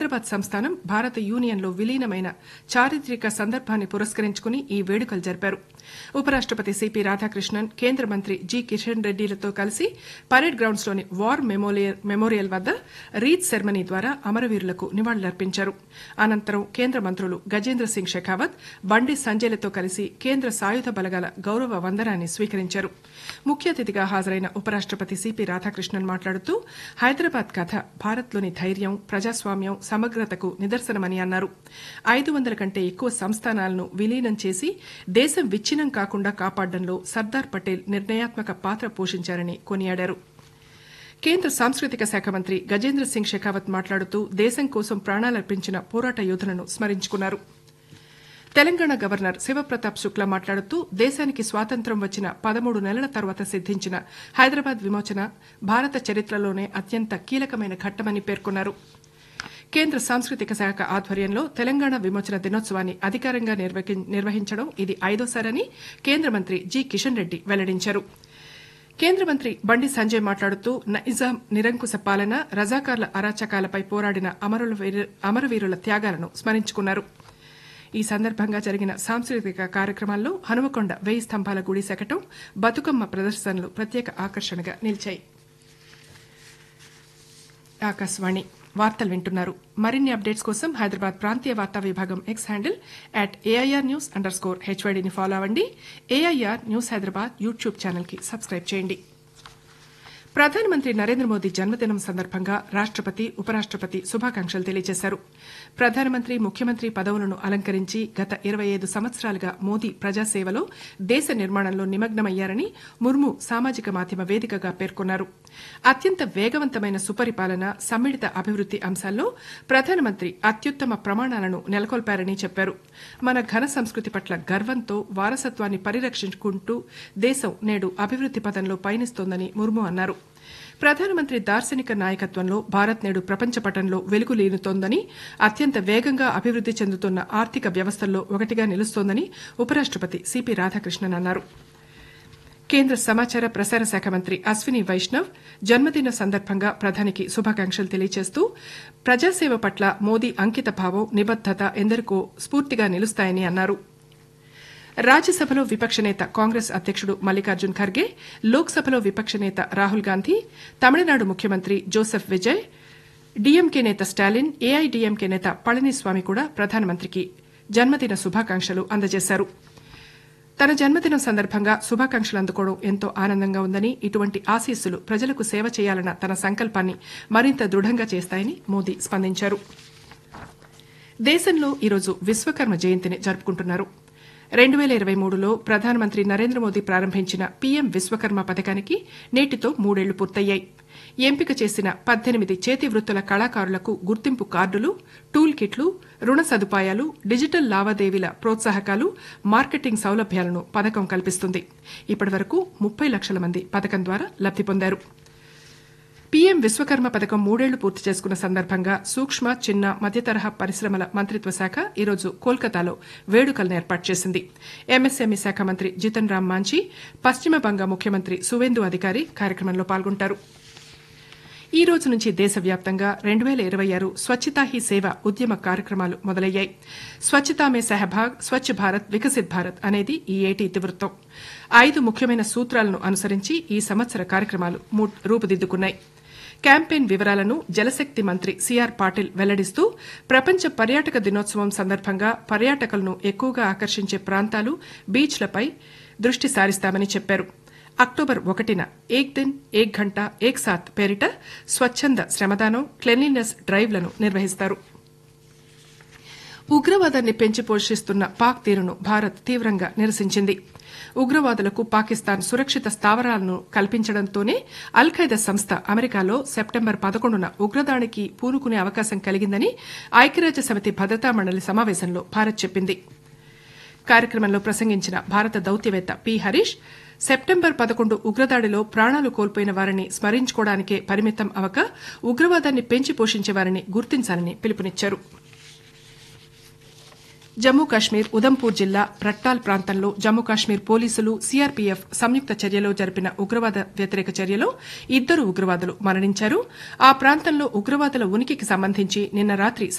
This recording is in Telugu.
హైదరాబాద్ సంస్థానం భారత యూనియన్లో విలీనమైన చారిత్రక సందర్భాన్ని పురస్కరించుకుని ఈ వేడుకలు జరిపారు ఉపరాష్టపతి సిపి రాధాకృష్ణన్ కేంద్ర మంత్రి జి కిషన్ రెడ్డిలతో కలిసి పరేడ్ గ్రౌండ్స్లోని వార్ మెమోరియల్ వద్ద రీత్ సెరమనీ ద్వారా అమరవీరులకు నివాళులర్పించారు అనంతరం కేంద్ర మంత్రులు గజేంద్ర సింగ్ షెకావత్ బండి సంజయ్లతో కలిసి కేంద్ర సాయుధ బలగాల గౌరవ వందనాన్ని స్వీకరించారు ముఖ్య అతిథిగా హాజరైన ఉపరాష్టపతి సిపి రాధాకృష్ణన్ మాట్లాడుతూ హైదరాబాద్ కథ భారత్లోని ధైర్యం ప్రజాస్వామ్యం సమగ్రతకు నిదర్శనమని అన్నారు ఐదు వందల కంటే ఎక్కువ సంస్థానాలను విలీనం చేసి దేశం విచ్ఛిన్నం కాకుండా కాపాడడంలో సర్దార్ పటేల్ నిర్ణయాత్మక పాత్ర పోషించారని కొనియాడారు కేంద్ర సాంస్కృతిక శాఖ మంత్రి గజేంద్ర సింగ్ షెకావత్ మాట్లాడుతూ దేశం కోసం ప్రాణాలర్పించిన పోరాట యోధులను స్మరించుకున్నారు తెలంగాణ గవర్నర్ శివప్రతాప్ శుక్లా మాట్లాడుతూ దేశానికి స్వాతంత్ర్యం వచ్చిన పదమూడు నెలల తర్వాత సిద్దించిన హైదరాబాద్ విమోచన భారత చరిత్రలోనే అత్యంత కీలకమైన ఘట్టమని పేర్కొన్నారు కేంద్ర సాంస్కృతిక శాఖ ఆధ్వర్యంలో తెలంగాణ విమోచన దినోత్సవాన్ని అధికారంగా నిర్వహించడం ఇది ఐదోసారని కేంద్ర మంత్రి జి కిషన్ రెడ్డి వెల్లడించారు కేంద్ర మంత్రి బండి సంజయ్ మాట్లాడుతూ నైజాం నిరంకుశ పాలన రజాకార్ల అరాచకాలపై పోరాడిన అమరవీరుల త్యాగాలను స్మరించుకున్నారు ఈ సందర్భంగా జరిగిన సాంస్కృతిక కార్యక్రమాల్లో హనుమకొండ వెయ్యి స్తంభాల గుడి శకటం బతుకమ్మ ప్రదర్శనలు ప్రత్యేక ఆకర్షణగా నిలిచాయి ఆకాశవాణి వార్తలు వింటున్నారు మరిన్ని అప్డేట్స్ కోసం హైదరాబాద్ ప్రాంతీయ వార్తా విభాగం X handle at AIR news underscore స్కోర్ హెచ్వైడీని ఫాలో అవ్వండి AIR news Hyderabad YouTube channel కి సబ్స్క్రైబ్ చేయండి ప్రధానమంత్రి నరేంద్ర మోదీ జన్మదినం సందర్భంగా రాష్టపతి ఉపరాష్టపతి శుభాకాంక్షలు తెలియజేశారు ప్రధానమంత్రి ముఖ్యమంత్రి పదవులను అలంకరించి గత ఇరవై ఐదు సంవత్సరాలుగా మోదీ ప్రజాసేవలో దేశ నిర్మాణంలో నిమగ్నమయ్యారని ముర్ము సామాజిక మాధ్యమ వేదికగా పేర్కొన్నారు అత్యంత వేగవంతమైన సుపరిపాలన సమ్మిళిత అభివృద్ది అంశాల్లో ప్రధానమంత్రి అత్యుత్తమ ప్రమాణాలను నెలకొల్పారని చెప్పారు మన ఘన సంస్కృతి పట్ల గర్వంతో వారసత్వాన్ని పరిరక్షించుకుంటూ దేశం నేడు అభివృద్ది పథంలో పయనిస్తోందని ముర్ము అన్నారు ప్రధానమంత్రి దార్శనిక నాయకత్వంలో భారత్ నేడు ప్రపంచ పటంలో వెలుగులీనుతోందని అత్యంత వేగంగా అభివృద్ది చెందుతున్న ఆర్థిక వ్యవస్థల్లో ఒకటిగా నిలుస్తోందని ఉపరాష్టపతి సిపి రాధాకృష్ణన్ అన్నారు కేంద్ర సమాచార ప్రసార శాఖ మంత్రి అశ్విని వైష్ణవ్ జన్మదిన సందర్భంగా ప్రధానికి శుభాకాంక్షలు తెలియజేస్తూ ప్రజాసేవ పట్ల మోదీ అంకిత భావం నిబద్దత ఎందరికో స్ఫూర్తిగా నిలుస్తాయని అన్నారు రాజ్యసభలో విపక్ష నేత కాంగ్రెస్ అధ్యకుడు మల్లికార్జున్ ఖర్గే లోక్సభలో విపక్ష నేత రాహుల్ గాంధీ తమిళనాడు ముఖ్యమంత్రి జోసెఫ్ విజయ్ డీఎంకే నేత స్టాలిన్ ఏఐడీఎంకే నేత పళనిస్వామి కూడా ప్రధానమంత్రికి జన్మదిన శుభాకాంక్షలు అందజేశారు తన జన్మదినం సందర్భంగా శుభాకాంక్షలు అందుకోవడం ఎంతో ఆనందంగా ఉందని ఇటువంటి ఆశీస్సులు ప్రజలకు సేవ చేయాలన్న తన సంకల్పాన్ని మరింత దృఢంగా చేస్తాయని మోదీ స్పందించారు దేశంలో ఈరోజు విశ్వకర్మ జయంతిని జరుపుకుంటున్నారు రెండు పేల ఇరవై మూడులో ప్రధానమంత్రి నరేంద్ర మోదీ ప్రారంభించిన పీఎం విశ్వకర్మ పథకానికి నేటితో మూడేళ్లు పూర్తయ్యాయి ఎంపిక చేసిన పద్దెనిమిది చేతి వృత్తుల కళాకారులకు గుర్తింపు కార్డులు టూల్ కిట్లు రుణ సదుపాయాలు డిజిటల్ లావాదేవీల ప్రోత్సాహకాలు మార్కెటింగ్ సౌలభ్యాలను పథకం కల్పిస్తుంది ఇప్పటి వరకు ముప్పై లక్షల మంది పథకం ద్వారా లబ్ది పొందారు పీఎం విశ్వకర్మ పథకం మూడేళ్లు పూర్తి చేసుకున్న సందర్భంగా సూక్ష్మ చిన్న మధ్యతరహా పరిశ్రమల మంత్రిత్వ శాఖ ఈరోజు కోల్కతాలో వేడుకలను ఏర్పాటు చేసింది ఎంఎస్ఎంఈ శాఖ మంత్రి జితన్ రామ్ మాంఝీ పశ్చిమ బంగ ముఖ్యమంత్రి సువేందు అధికారి కార్యక్రమంలో పాల్గొంటారు ఈ రోజు నుంచి దేశవ్యాప్తంగా రెండు పేల ఇరవై ఆరు స్వచ్ఛతా హీ సేవ ఉద్యమ కార్యక్రమాలు మొదలయ్యాయి స్వచ్ఛతా మే సహభాగ్ స్వచ్ఛ భారత్ వికసిత్ భారత్ అనేది ఈ ఏటి ఇతివృత్తం ఐదు ముఖ్యమైన సూత్రాలను అనుసరించి ఈ సంవత్సర కార్యక్రమాలు రూపుదిద్దుకున్నాయి క్యాంపెయిన్ వివరాలను జలశక్తి మంత్రి సిఆర్ పాటిల్ వెల్లడిస్తూ ప్రపంచ పర్యాటక దినోత్సవం సందర్భంగా పర్యాటకులను ఎక్కువగా ఆకర్షించే ప్రాంతాలు బీచ్లపై దృష్టి సారిస్తామని చెప్పారు అక్టోబర్ ఒకటిన ఏక్ దిన్ ఏక్ ఘంటా ఏక్ సాత్ పేరిట స్వచ్ఛంద శ్రమదానం క్లెన్లీనెస్ డ్రైవ్లను నిర్వహిస్తారు ఉగ్రవాదాన్ని పెంచి పోషిస్తున్న పాక్ తీరును భారత్ తీవ్రంగా నిరసించింది ఉగ్రవాదులకు పాకిస్తాన్ సురక్షిత స్థావరాలను కల్పించడంతోనే అల్ ఖైదా సంస్థ అమెరికాలో సెప్టెంబర్ పదకొండున ఉగ్రదాడికి పూనుకునే అవకాశం కలిగిందని ఐక్యరాజ్య సమితి భద్రతా మండలి సమావేశంలో భారత్ చెప్పింది కార్యక్రమంలో ప్రసంగించిన భారత దౌత్యవేత్త పి హరీష్ సెప్టెంబర్ పదకొండు ఉగ్రదాడిలో ప్రాణాలు కోల్పోయిన వారిని స్మరించుకోవడానికే పరిమితం అవక ఉగ్రవాదాన్ని పెంచి పోషించే వారిని గుర్తించాలని పిలుపునిచ్చారు జమ్మూ కాశ్మీర్ ఉదంపూర్ జిల్లా రట్టాల్ ప్రాంతంలో జమ్మూ కాశ్మీర్ పోలీసులు సీఆర్పీఎఫ్ సంయుక్త చర్యలో జరిపిన ఉగ్రవాద వ్యతిరేక చర్యలో ఇద్దరు ఉగ్రవాదులు మరణించారు ఆ ప్రాంతంలో ఉగ్రవాదుల ఉనికికి సంబంధించి నిన్న రాత్రి